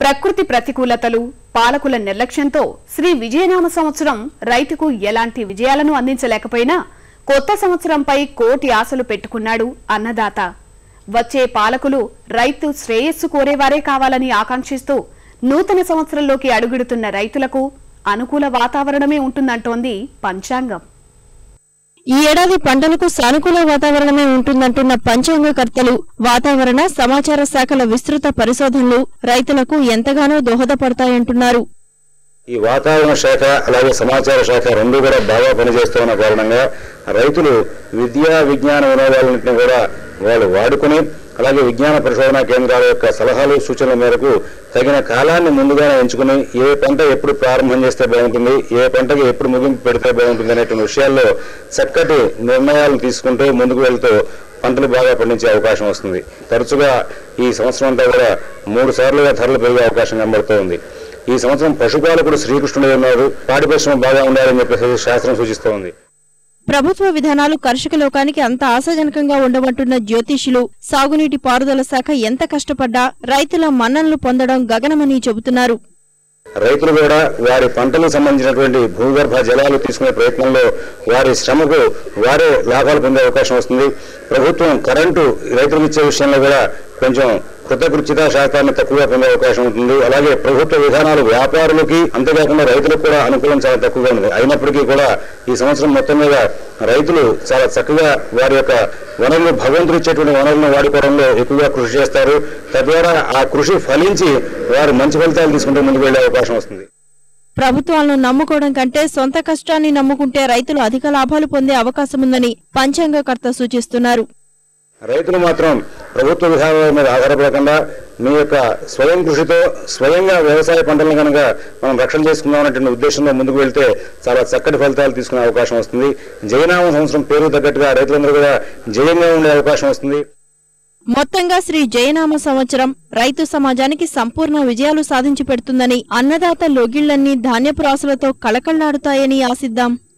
ప్రకృతి ప్రతికూలతలు పాలకుల నిర్లక్ష్యంతో శ్రీ విజయనామ సంవత్సరం రైతుకు ఎలాంటి విజయాలను అందించలేకపోయినా కొత్త సంవత్సరంపై కోటి ఆశలు పెట్టుకున్నాడు అన్నదాత వచ్చే పాలకులు రైతు శ్రేయస్సు కోరేవారే కావాలని ఆకాంక్షిస్తూ నూతన సంవత్సరంలోకి అడుగుడుతున్న రైతులకు అనుకూల వాతావరణమే ఉంటుందంటోంది పంచాంగం ఈ ఏడాది పంటలకు సానుకూల వాతావరణమే ఉంటుందంటున్న పంచాంగకర్తలు వాతావరణ సమాచార శాఖల విస్తృత పరిశోధనలు రైతులకు ఎంతగానో దోహదపడతాయంటున్నారు ఈ వాతావరణ శాఖ అలాగే సమాచార శాఖ రెండు కూడా బాగా పనిచేస్తున్న కారణంగా రైతులు విద్యా విజ్ఞాన వినోదాలన్నింటినీ కూడా వాళ్ళు వాడుకుని అలాగే విజ్ఞాన పరిశోధనా కేంద్రాల యొక్క సలహాలు సూచనల మేరకు తగిన కాలాన్ని ముందుగానే ఎంచుకుని ఏ పంట ఎప్పుడు ప్రారంభం చేస్తే బాగుంటుంది ఏ పంటకి ఎప్పుడు ముగింపు పెడితే బాగుంటుంది అనేటువంటి విషయాల్లో చక్కటి నిర్ణయాలు తీసుకుంటూ ముందుకు వెళ్తూ పంటలు బాగా పండించే అవకాశం వస్తుంది తరచుగా ఈ సంవత్సరం అంతా కూడా మూడు సార్లుగా ధరలు పెరిగే అవకాశం కనబడుతోంది ఈ సంవత్సరం పశుపాలకుడు శ్రీకృష్ణుడు ఉన్నారు పాడి పరిశ్రమ బాగా ఉండాలని చెప్పేసి శాస్త్రం సూచిస్తోంది ప్రభుత్వ విధానాలు కర్షక లోకానికి అంత ఆశాజనకంగా ఉండమంటున్న జ్యోతిష్యులు సాగునీటి పారుదల శాఖ ఎంత కష్టపడ్డా రైతుల మన్ననలు పొందడం గగనమని చెబుతున్నారు రైతులు కూడా వారి పంటలకు సంబంధించినటువంటి భూగర్భ జలాలు తీసుకునే ప్రయత్నంలో వారి శ్రమకు వారే లాభాలు పొందే అవకాశం వస్తుంది ప్రభుత్వం కరెంటు రైతులకు ఇచ్చే విషయంలో కూడా కొంచెం కృతకృత్యత శాతాన్ని తక్కువగా పొందే అవకాశం ఉంటుంది అలాగే ప్రభుత్వ విధానాలు వ్యాపారులకి అంతేకాకుండా రైతులకు కూడా అనుకూలం చాలా తక్కువగా ఉంది అయినప్పటికీ కూడా ఈ సంవత్సరం మొత్తం మీద రైతులు చాలా చక్కగా వారి యొక్క వనరులు భగవంతుడు ఇచ్చేటువంటి వనరులను వాడుకోవడంలో ఎక్కువగా కృషి చేస్తారు తద్వారా ఆ కృషి ఫలించి వారు మంచి ఫలితాలు తీసుకుంటూ ముందుకు వెళ్లే అవకాశం వస్తుంది ప్రభుత్వాలను నమ్ముకోవడం కంటే సొంత కష్టాన్ని నమ్ముకుంటే రైతులు అధిక లాభాలు పొందే అవకాశముందని పంచాంగకర్త సూచిస్తున్నారు రైతులు మాత్రం ప్రభుత్వ విధానాల మీద ఆధారపడకుండా మీ యొక్క స్వయం కృషితో స్వయంగా వ్యవసాయ పంటలను కనుక మనం రక్షణ చేసుకుందాం అనేటువంటి ఉద్దేశంలో ముందుకు వెళ్తే చాలా చక్కటి ఫలితాలు తీసుకునే అవకాశం వస్తుంది జయనామ సంవత్సరం పేరు తగ్గట్టుగా రైతులందరూ కూడా జయంగా ఉండే అవకాశం వస్తుంది మొత్తంగా శ్రీ జయనామ సంవత్సరం రైతు సమాజానికి సంపూర్ణ విజయాలు సాధించి పెడుతుందని అన్నదాత లోగిళ్లన్నీ ధాన్యపు రాసులతో కళకళ్లాడుతాయని ఆశిద్దాం